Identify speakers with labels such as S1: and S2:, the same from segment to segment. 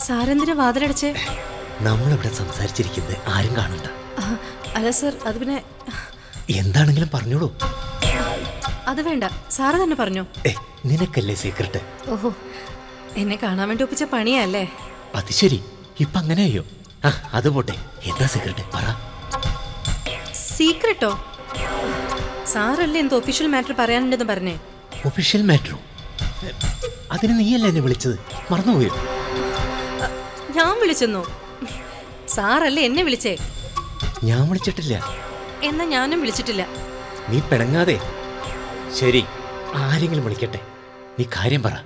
S1: സാറെന്തിനാ വാതിലടച്ചേ
S2: നമ്മളിവിടെ സംസാരിച്ചിരിക്കുന്നത് ആരും കാണണ്ട
S1: ആ, അല്ല സർ അത് പിന്നെ
S2: എന്താണെങ്കിലും പറഞ്ഞോളൂ
S1: അത് വേണ്ട സാറ് തന്നെ പറഞ്ഞോ
S2: ഏ നിനക്കല്ലേ സീക്രട്ട്
S1: ഓഹോ എന്നെ കാണാൻ വേണ്ടി ഒപ്പിച്ച പണിയല്ലേ
S2: അത് ശരി ഇപ്പൊ അങ്ങനെയോ ആ അത് പോട്ടെ എന്താ സീക്രട്ട് പറ
S1: സീക്രട്ടോ സാറല്ലേ എന്തോ ഒഫീഷ്യൽ മാറ്റർ പറയാനുണ്ടെന്ന് പറഞ്ഞേ
S2: ഒഫീഷ്യൽ മാറ്ററോ അതിന് നീയല്ലേ എന്നെ വിളിച്ചത് മറന്നുപോയോ
S1: ഞാൻ വിളിച്ചെന്നു സാറല്ലേ എന്നെ വിളിച്ചേ
S2: ഞാൻ വിളിച്ചിട്ടില്ല
S1: എന്നാ ഞാനും വിളിച്ചിട്ടില്ല
S2: നീ പിണങ്ങാതെ ശരി ആരെങ്കിലും വിളിക്കട്ടെ നീ കാര്യം പറ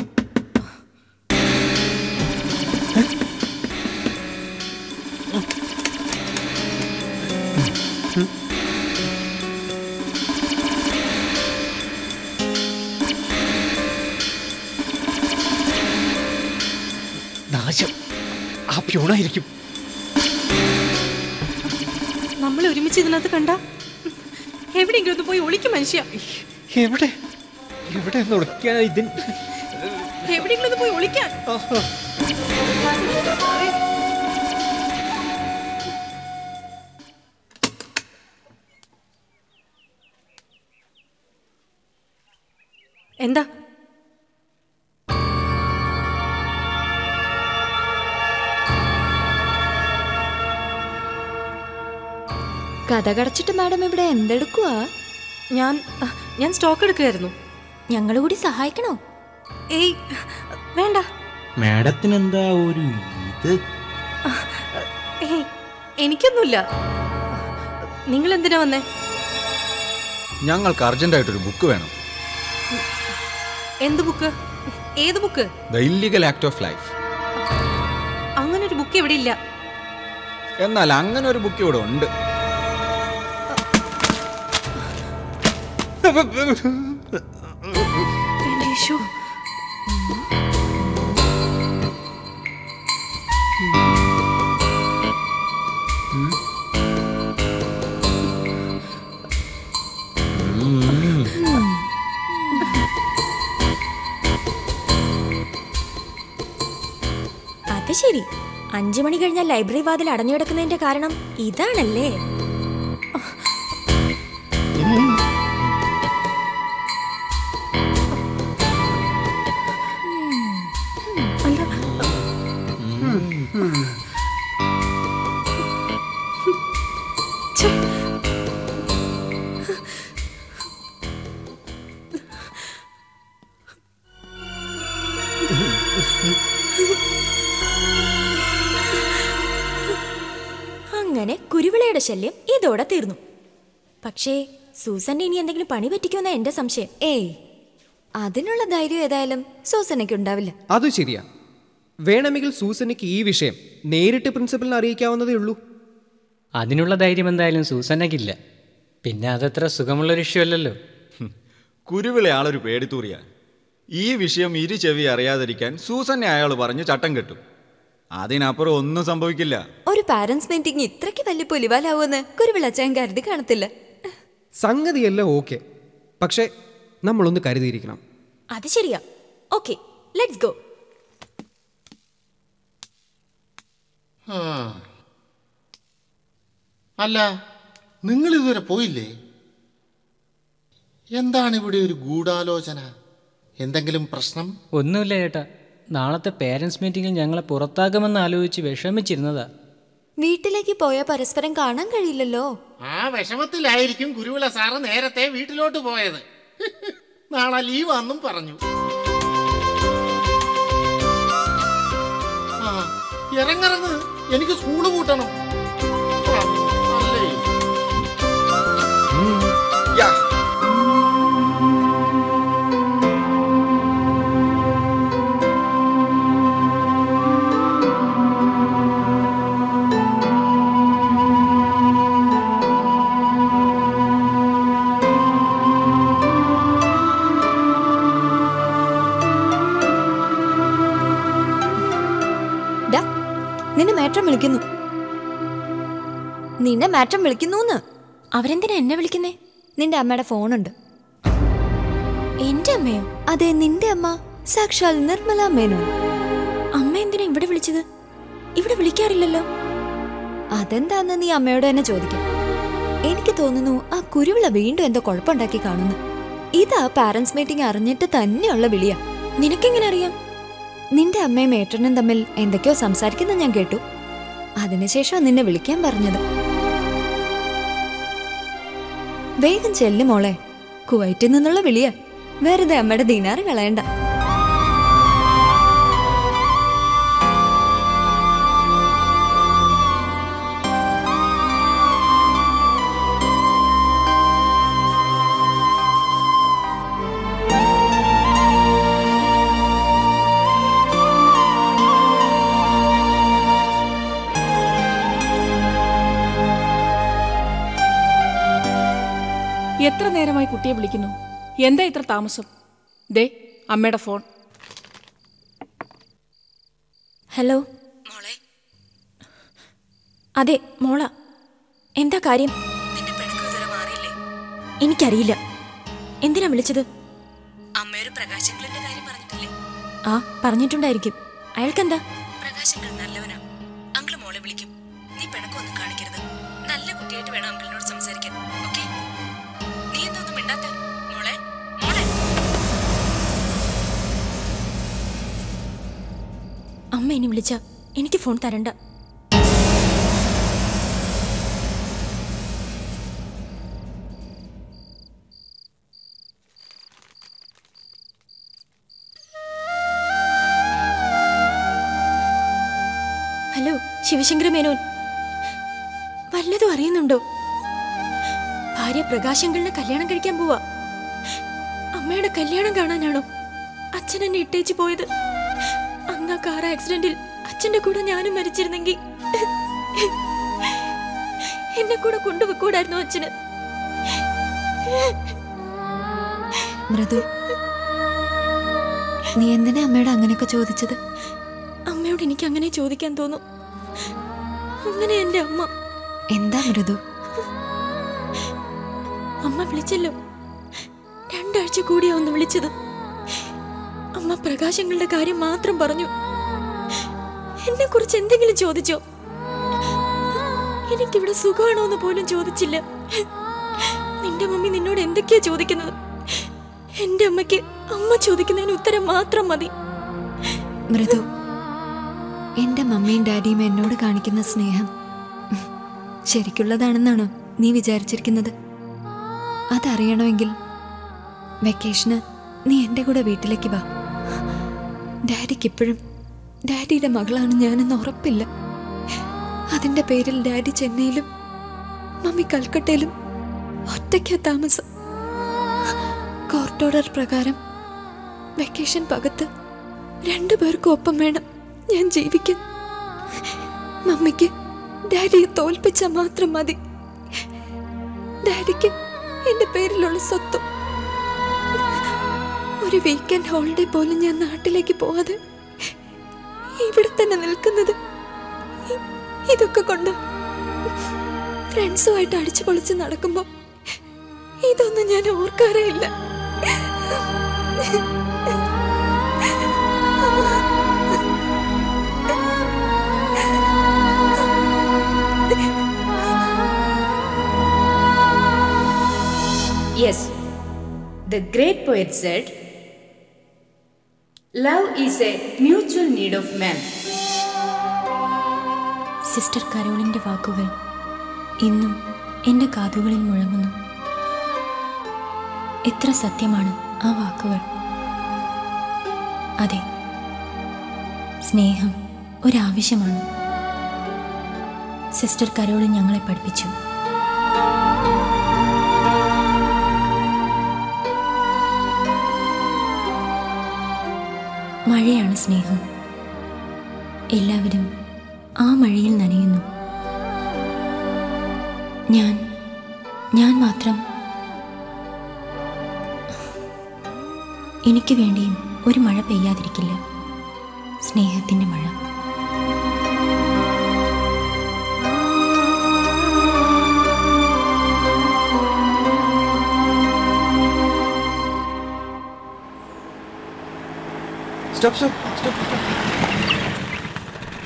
S2: നാശം ആ പ്യൂണായിരിക്കും
S1: നമ്മൾ ഒരുമിച്ച് ഇതിനകത്ത് കണ്ട എവിടെയെങ്കിലും ഒന്ന് പോയി ഒളിക്കും മനുഷ്യ
S2: എവിടെ എവിടെ നുണയ്ക്കാ ഇതിൻ
S1: എവിടെയെങ്കിലും ഒന്ന് പോയി ഒളിക്കാൻ എന്താ
S3: കഥ കടച്ചിട്ട് മാഡം ഇവിടെ എന്തെടുക്കുവാ
S1: ഞാൻ അ, ഞാൻ സ്റ്റോക്ക് എടുക്കുകയായിരുന്നു
S3: ഞങ്ങൾ കൂടി സഹായിക്കണോ
S1: ഏയ് വേണ്ട
S4: മാഡത്തിന് എന്താ ഒരു ഇത്
S1: ഏയ് എനിക്കൊന്നുമില്ല നിങ്ങൾ എന്തിനാ വന്നേ
S5: ഞങ്ങൾക്ക് അർജന്റായിട്ടൊരു ബുക്ക് വേണം
S1: എന്ത് ബുക്ക് ഏത് book
S5: the illegal act of life
S1: അങ്ങനെ ഒരു ബുക്ക് ഇവിടെ ഇല്ല
S5: എന്നാൽ അങ്ങനെ ഒരു ബുക്ക് ഇവിടെ ഉണ്ട്
S1: എന്റെ യേശു.
S3: അത് ശരി അഞ്ചു മണി കഴിഞ്ഞാൽ ലൈബ്രറി വാതിൽ അടഞ്ഞു കിടക്കുന്നതിന്റെ കാരണം ഇതാണല്ലേ
S1: അല്ല ഛെ.
S3: അങ്ങനെ കുരുവിളയുടെ ശല്യം ഇതോടെ തീർന്നു പക്ഷേ സൂസന്റെ ഇനി എന്തെങ്കിലും പണി പറ്റിക്കുമെന്ന എന്റെ സംശയം ഏയ് അതിനുള്ള ധൈര്യം ഏതായാലും സൂസനയ്ക്ക് ഉണ്ടാവില്ല
S6: അത് ശരിയാ വേണമെങ്കിൽ സൂസനയ്ക്ക് ഈ വിഷയം നേരിട്ട് പ്രിൻസിപ്പലിനെ അറിയിക്കാവുന്നതേ ഉള്ളൂ
S7: അതിനുള്ള ധൈര്യം എന്തായാലും സൂസനയ്ക്കില്ല പിന്നെ അതത്ര സുഖമുള്ളൊരു ഇഷ്യൂ അല്ലല്ലോ
S5: കുരുവിളെ ആളൊരു പേടിത്തൂറിയ ഈ വിഷയം ഇരു ചെവി അറിയാതിരിക്കാൻ സൂസന്നെ അയാൾ പറഞ്ഞ് ചട്ടം കെട്ടും അതിനപ്പുറം ഒന്നും സംഭവിക്കില്ല
S3: ഒരു പാരന്റ്സ് മീറ്റിംഗ് ഇത്രയ്ക്ക് വലിയ പുലിവാലാവുമെന്ന് കുരുവിളച്ചാൻ കരുതി കാണത്തില്ല
S6: സംഗതിയെല്ലാം ഓക്കെ പക്ഷേ നമ്മളൊന്ന് കരുതിയിരിക്കണം
S3: അത് ശരിയാ ഓക്കെ ലെറ്റ്സ് ഗോ
S8: ആ. അല്ല നിങ്ങൾ ഇതുവരെ പോയില്ലേ എന്താണ് ഇവിടെ ഒരു ഗൂഢാലോചന എന്തെങ്കിലും പ്രശ്നം
S7: ഒന്നുമില്ല ചേട്ടാ നാളത്തെ പേരൻസ് മീറ്റിങ്ങിൽ ഞങ്ങളെ പുറത്താക്കുമെന്ന് ആലോചിച്ച് വിഷമിച്ചിരുന്നതാ
S3: വീട്ടിലേക്ക് പോയാൽ പരസ്പരം കാണാൻ കഴിയില്ലല്ലോ
S8: ആ വിഷമത്തിലായിരിക്കും ഗുരുവിള സാറ് നേരത്തെ വീട്ടിലോട്ട് പോയത് നാളെ ലീവാന്നും പറഞ്ഞു ആ ഇറങ്ങിറങ്ങ് എനിക്ക് സ്കൂള് കൂട്ടണം ആ, അല്ലേ
S3: ഡാ, നിന്നെ മാറ്റം വിളിക്കുന്നു നിന്നെ മാറ്റം വിളിക്കുന്നു അവരെന്തിനാ എന്നെ വിളിക്കുന്നേ നിന്റെ അമ്മയുടെ ഫോണുണ്ട് എന്റെ അമ്മയോ അതെ നിന്റെ അമ്മ സാക്ഷാൽ നിർമ്മല മേനോൻ അമ്മ എന്തിനാ ഇവിടെ വിളിച്ചു വിളിച്ചത് ഇവിടെ വിളിക്കാറില്ലല്ലോ അതെന്താന്ന് നീ അമ്മയോട് തന്നെ ചോദിക്കും എനിക്ക് തോന്നുന്നു ആ കുരുവിള വീണ്ടും എന്തോ കുഴപ്പമുണ്ടാക്കി കാണുന്നു ഇതാ പാരന്റ്സ് മീറ്റിംഗ് അറിഞ്ഞിട്ട് തന്നെയുള്ള വിളിയാ നിനക്കെങ്ങനെ അറിയാം നിന്റെ അമ്മയും ഏട്ടനും തമ്മിൽ എന്തൊക്കെയോ സംസാരിക്കുന്ന ഞാൻ കേട്ടു അതിനുശേഷം നിന്നെ വിളിക്കാൻ പറഞ്ഞത് വേഗം ചെല്ലു മോളെ കുവൈറ്റിൽ നിന്നുള്ള വിളിയാ വെറുതെ അമ്മയുടെ ദിനാറ് കളയണ്ട
S9: എത്ര നേരമായി കുട്ടിയെ വിളിക്കുന്നു എന്താ ഇത്ര താമസം ദേ അമ്മയുടെ ഫോൺ
S3: ഹലോ മോളെ അതെ മോള എന്താ കാര്യം എനിക്കറിയില്ല എന്തിനാ വിളിച്ചത് അമ്മയൊരു പ്രകാശങ്കളിന്റെ കാര്യം പറഞ്ഞിട്ടില്ലേ ആ പറഞ്ഞിട്ടുണ്ടായിരിക്കും അയാൾക്കെന്താ പ്രകാശങ്കൾ നല്ലവനാ അങ്കിള് മോളെ വിളിക്കും നീ പിണക്കൊന്നും കാണിക്കരുത് നല്ല കുട്ടിയായിട്ട് വേണം അങ്കിളിനോട് സംസാരിക്കാൻ ഓക്കെ നീ എന്തൊന്നും മിണ്ടാത്ത മോളെ മോളെ അമ്മ ഇനി വിളിച്ച എനിക്ക് ഫോൺ തരണ്ട ഹലോ ശിവശങ്കര മേനോൻ വല്ലതും അറിയുന്നുണ്ടോ ഭാര്യ പ്രകാശങ്കളിനെ കല്യാണം കഴിക്കാൻ പോവാ അമ്മയുടെ കല്യാണം കാണാനാണോ അച്ഛൻ എന്നെ ഇട്ടേച്ച് പോയത് അന്ന് ആ കാർ ആക്സിഡന്റിൽ അച്ഛന്റെ കൂടെ ഞാനും മരിച്ചിരുന്നെങ്കിൽ എന്നെ കൂടെ കൊണ്ടുപോയിക്കൂടായിരുന്നു അച്ഛന്
S10: മൃദു നീ എന്തിനാ അമ്മയോട് അങ്ങനെയൊക്കെ ചോദിച്ചത്
S3: അമ്മയോട് എനിക്ക് അങ്ങനെ ചോദിക്കാൻ തോന്നും അങ്ങനെ എന്റെ അമ്മ
S10: എന്താ മൃദു
S3: അമ്മ വിളിച്ചല്ലോ രണ്ടാഴ്ച കൂടിയാ ഒന്ന് വിളിച്ചത് അമ്മ പ്രകാശങ്ങളുടെ കാര്യം മാത്രം പറഞ്ഞു എന്നെ കുറിച്ച് എന്തെങ്കിലും ചോദിച്ചോ എനിക്കിവിടെ സുഖമാണോ എന്ന് പോലും ചോദിച്ചില്ല നിന്റെ മമ്മി നിന്നോട് എന്തൊക്കെയാ ചോദിക്കുന്നത് എന്റെ അമ്മയ്ക്ക് അമ്മ ചോദിക്കുന്നതിന് ഉത്തരം മാത്രം മതി
S10: മൃദു എന്റെ മമ്മിയും ഡാഡിയും എന്നോട് കാണിക്കുന്ന സ്നേഹം ശരിക്കുള്ളതാണെന്നാണോ നീ വിചാരിച്ചിരിക്കുന്നത് അതറിയണമെങ്കിൽ വെക്കേഷന് നീ എൻ്റെ കൂടെ വീട്ടിലേക്ക് വാ ഡാഡിക്ക് ഇപ്പോഴും ഡാഡിയുടെ മകളാണ് ഞാനെന്ന് ഉറപ്പില്ല അതിന്റെ പേരിൽ ഡാഡി ചെന്നൈയിലും മമ്മി കൽക്കട്ടയിലും ഒറ്റയ്ക്കാ താമസം കോർട്ട് ഓർഡർ പ്രകാരം വെക്കേഷൻ പകത്ത് രണ്ടു പേർക്കും ഒപ്പം വേണം ഞാൻ ജീവിക്കാൻ മമ്മിക്ക് ഡാഡിയെ തോൽപ്പിച്ചാൽ മാത്രം മതി ഡാഡിക്ക് എന്റെ പേരിലുള്ള സ്വത്തും ഒരു വീക്കെൻഡ് ഹോളിഡേ പോലും ഞാൻ നാട്ടിലേക്ക് പോവാതെ ഇവിടെ തന്നെ നിൽക്കുന്നത് ഇ- ഇതൊക്കെ കൊണ്ട് ഫ്രണ്ട്സുമായിട്ട് അടിച്ചു പൊളിച്ച് നടക്കുമ്പോ ഇതൊന്നും ഞാൻ ഓർക്കാറേ ഇല്ല
S11: Yes, the great poet said, Love is a mutual need of man.
S3: Sister കരോളിന്റെ വാക്കുകൾ ഇന്നും എന്റെ കാതുകളിൽ മുഴങ്ങുന്നു എത്ര സത്യമാണ് ആ വാക്കുകൾ അതെ സ്നേഹം ഒരാവശ്യമാണ് സിസ്റ്റർ കരോളിൻ ഞങ്ങളെ പഠിപ്പിച്ചു മഴയാണ് സ്നേഹം എല്ലാവരും ആ മഴയിൽ നനയുന്നു ഞാൻ ഞാൻ മാത്രം എനിക്ക് വേണ്ടിയും ഒരു മഴ പെയ്യാതിരിക്കില്ല സ്നേഹത്തിൻ്റെ മഴ
S6: സ്റ്റോപ്പ് സ്റ്റോപ്പ് സ്റ്റോപ്പ്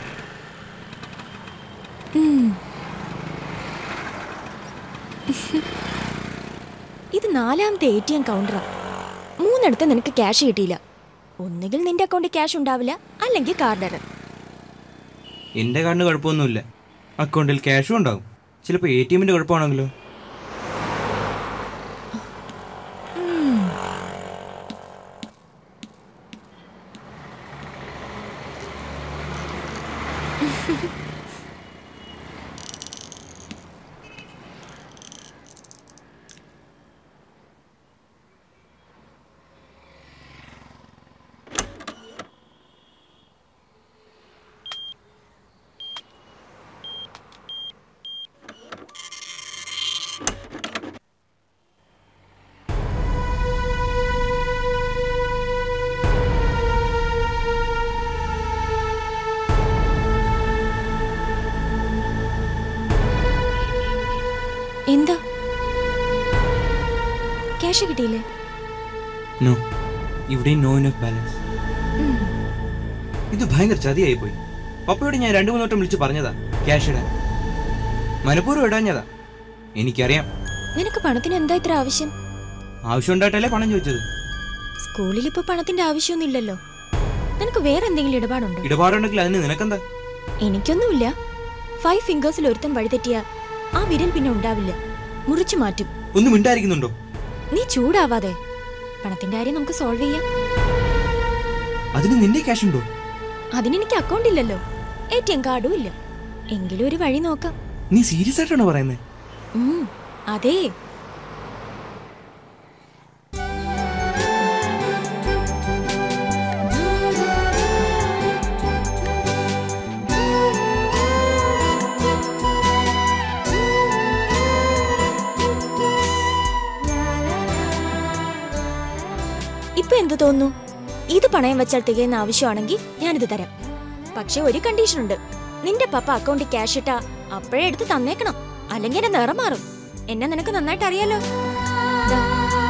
S3: ഇത് നാലാമത്തെ എ ടി എം കൗണ്ടറാ മൂന്നിടത്ത് നിനക്ക് ക്യാഷ് കിട്ടിയില്ല ഒന്നുകിൽ നിന്റെ അക്കൗണ്ടിൽ ക്യാഷ് ഉണ്ടാവില്ല അല്ലെങ്കിൽ കാർഡ് എറർ
S4: എൻ്റെ കാർഡിന് കുഴപ്പമൊന്നുമില്ല അക്കൗണ്ടിൽ ക്യാഷും ഉണ്ടാവും ചിലപ്പോൾ എ ടി എമ്മിൻ്റെ കുഴപ്പമാണെങ്കിലോ
S3: എന്താ ക്യാഷ് കിട്ടിയില്ലേ
S4: നോ ഇവിടെയും നോ ഇനഫ് ബാലൻസ് ഇത് ഭയങ്കര ചതിയായി പോയി പപ്പയോട് ഞാൻ രണ്ടു മൂന്ന് വട്ടം വിളിച്ച് പറഞ്ഞതാ ക്യാഷ് ഇടാൻ മനഃപൂർവ്വം ഇടാഞ്ഞതാ എനിക്കറിയാം
S3: നിനക്ക് പണത്തിന് എന്താ ഇത്ര ആവശ്യം
S4: ആവശ്യം ഉണ്ടായിട്ടല്ലേ പണം ചോദിച്ചത്
S3: സ്കൂളിൽ ഇപ്പൊ പണത്തിന്റെ ആവശ്യമൊന്നുമില്ലല്ലോ നിനക്ക് വേറെ എന്തെങ്കിലും ഇടപാടുണ്ടോ
S4: ഇടപാടുണ്ടെങ്കിൽ അതിന് നിനക്കെന്താ
S3: എനിക്കൊന്നുമില്ല ഫൈവ് ഫിംഗേഴ്സിൽ ഒരുത്തൻ വഴിതെറ്റിയ ആ വിരൽ പിന്നെ ഉണ്ടാവില്ല മുറിച്ചു മാറ്റും
S4: ഒന്നും മിണ്ടായിരിക്കുന്നുണ്ടോ
S3: നീ ചൂടാവാതെ പണത്തിന്റെ കാര്യം നമുക്ക് സോൾവ് ചെയ്യാം
S4: അതിന് നിന്റെ ക്യാഷ് ഉണ്ടോ
S3: അതിനെനിക്ക് അക്കൗണ്ട് ഇല്ലല്ലോ എ ടി എം കാർഡും ഇല്ല എങ്കിലും ഒരു വഴി നോക്കാം
S4: നീ സീരിയസ് ആയിട്ടാണോ പറയുന്നത്
S3: ഉം, അതേ ഇപ്പൊ എന്ത് തോന്നുന്നു ഇത് പണയം വെച്ചാൽ തികയുന്ന ആവശ്യമാണെങ്കിൽ ഞാനിത് തരാം പക്ഷെ ഒരു കണ്ടീഷൻ ഉണ്ട് നിന്റെ പപ്പ അക്കൗണ്ടിൽ ക്യാഷ് ഇട്ടാ അപ്പോഴേ എടുത്ത് തന്നേക്കണം അല്ലെങ്കിൽ എന്റെ നിറം മാറും എന്നെ നിനക്ക് നന്നായിട്ട് അറിയാലോ ദാ.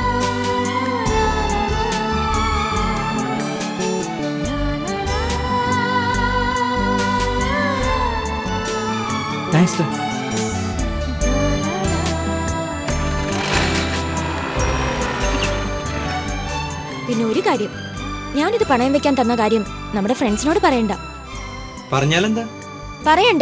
S4: താങ്ക്സ്
S3: പിന്നെ ഒരു കാര്യം ഞാനിത് പണയം വെക്കാൻ തന്ന കാര്യം നമ്മുടെ ഫ്രണ്ട്സിനോട് പറയണ്ട
S4: പറഞ്ഞാലെന്താ
S3: പറയണ്ട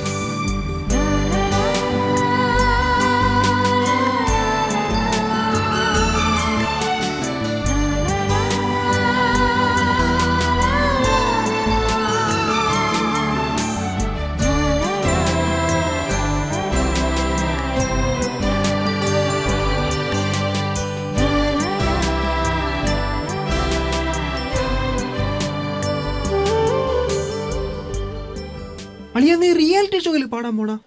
S6: അളിയ നീ റിയാലിറ്റി ഷോയിൽ പാടാൻ പോണാ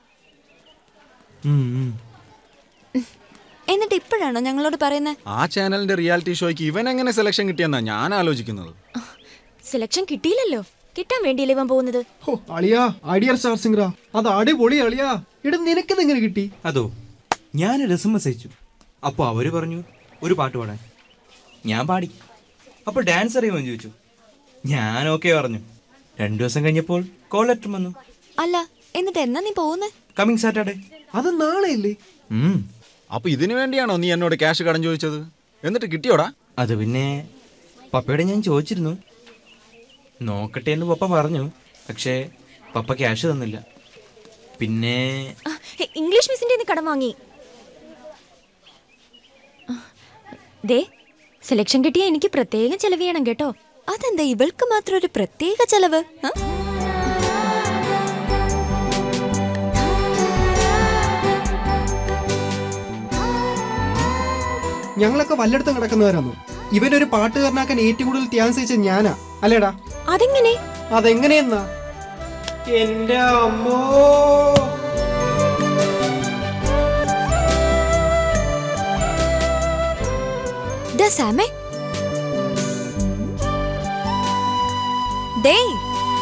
S3: എന്നിട്ട് ഇപ്പോഴാണോ ഞങ്ങളോട് പറയുന്നത്
S5: ആ ചാനലിന്റെ റിയാലിറ്റി ഷോയ്ക്ക് ഇവൻ എങ്ങനെ സെലക്ഷൻ കിട്ടിയെന്നാ ഞാൻ ആലോചിക്കുന്നത്
S3: സെലക്ഷൻ കിട്ടിയില്ലല്ലോ കിട്ടാൻ വേണ്ടിയല്ലേ ഇവൻ പോകുന്നത്
S6: ഹോ അളിയാ ഐഡിയർ സ്റ്റാർ സിംഗറാ അത് അടിപൊളി അളിയാ ഇട നിനക്കിത് എങ്ങനെ കിട്ടി
S4: അതോ ഞാൻ രസം അയച്ചു അപ്പോൾ അവര് പറഞ്ഞു ഒരു പാട്ട് പാടാൻ ഞാൻ പാടി അപ്പോൾ ഡാൻസ് അറിയുമെന്ന് ചോദിച്ചു ഞാൻ ഓക്കെ പറഞ്ഞു രണ്ടു ദിവസം കഴിഞ്ഞപ്പോൾ കോൾ ലെറ്റർ വന്നു
S3: അല്ല എന്നിട്ട് എന്നാ നീ പോകുന്നത്
S4: കമ്മിങ് സാറ്റർഡേ
S6: അത് നാളെ ഇല്ലേ
S5: അപ്പൊ ഇതിനു വേണ്ടിയാണോ നീ എന്നോട് ക്യാഷ് കടം ചോദിച്ചത് എന്നിട്ട് കിട്ടിയോടാ
S4: അത് പിന്നെ പപ്പയോട് ഞാൻ ചോദിച്ചിരുന്നു നോക്കട്ടെ എന്ന് പപ്പ പറഞ്ഞു പക്ഷേ പപ്പ ക്യാഷ് തന്നില്ല പിന്നെ
S3: ആ, ഹേ, ഇംഗ്ലീഷ് മിസ്സിന്റെ കയ്യിന്ന് കടം വാങ്ങി ആ, ദേ സെലക്ഷൻ കിട്ടിയ എനിക്ക് പ്രത്യേകം ചെലവ് ചെയ്യണം കേട്ടോ
S10: അതെന്താ ഇവൾക്ക് മാത്രം ഒരു പ്രത്യേക ചെലവ് ആ?
S6: ഞങ്ങളൊക്കെ വല്ലയിടത്തും കിടക്കുന്നവരാന്നു ഇവനൊരു പാട്ടുകാരനാക്കാൻ ഏറ്റവും കൂടുതൽ ത്യാഗം സഹിച്ചത് ഞാനാ അല്ലേടാ
S3: അതെങ്ങനെ
S6: അതെങ്ങനെയെന്നാ എന്റെ അമ്മോ
S10: ദാ സാമേ ഡേയ്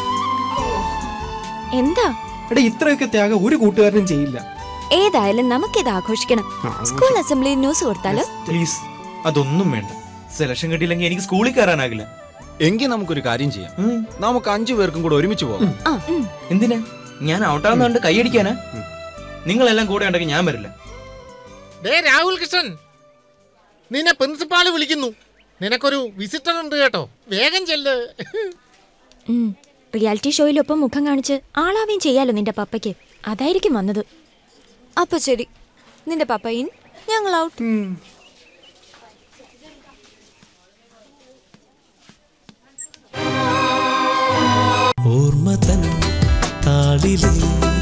S3: എന്താ
S6: എടാ ഇത്രയൊക്കെ ത്യാഗം ഒരു കൂട്ടുകാരനും ചെയ്യില്ല
S10: ഏതായാലും നമുക്കിത് ആഘോഷിക്കണം സ്കൂൾ അസംബ്ലിയിൽ ന്യൂസ് കൊടുത്താലോ
S4: പ്ലീസ് അതൊന്നും വേണ്ട സെലക്ഷൻ കിട്ടിയില്ലെങ്കിൽ എനിക്ക് സ്കൂളിൽ കയറാനാകില്ല
S5: എങ്കിൽ നമുക്കൊരു കാര്യം ചെയ്യാം നമുക്ക് അഞ്ചു പേർക്കും കൂടെ ഒരുമിച്ച് പോകാം
S10: ആ ഉം.
S4: എന്തിനാ ഞാൻ ഔട്ടാവുന്നതുകൊണ്ട് കൈയടിക്കാനാ നിങ്ങളെല്ലാം കൂടെ ഉണ്ടെങ്കിൽ ഞാൻ വരില്ല
S8: ഡേ രാഹുൽ കൃഷ്ണൻ നിന്നെ പ്രിൻസിപ്പാള് വിളിക്കുന്നു നിനക്കൊരു വിസിറ്റർ ഉണ്ട് കേട്ടോ വേഗം ചെല്ല്
S3: ഉം. റിയാലിറ്റി ഷോയിലൊപ്പം മുഖം കാണിച്ച് ആളാവുകയും ചെയ്യാലോ നിന്റെ പപ്പയ്ക്ക് അതായിരിക്കും വന്നത് അപ്പൊ ശരി നിന്റെ പപ്പ ഇൻ ഞങ്ങൾ ഔട്ട്
S12: ഓർമ്മ തൻ താളിലേ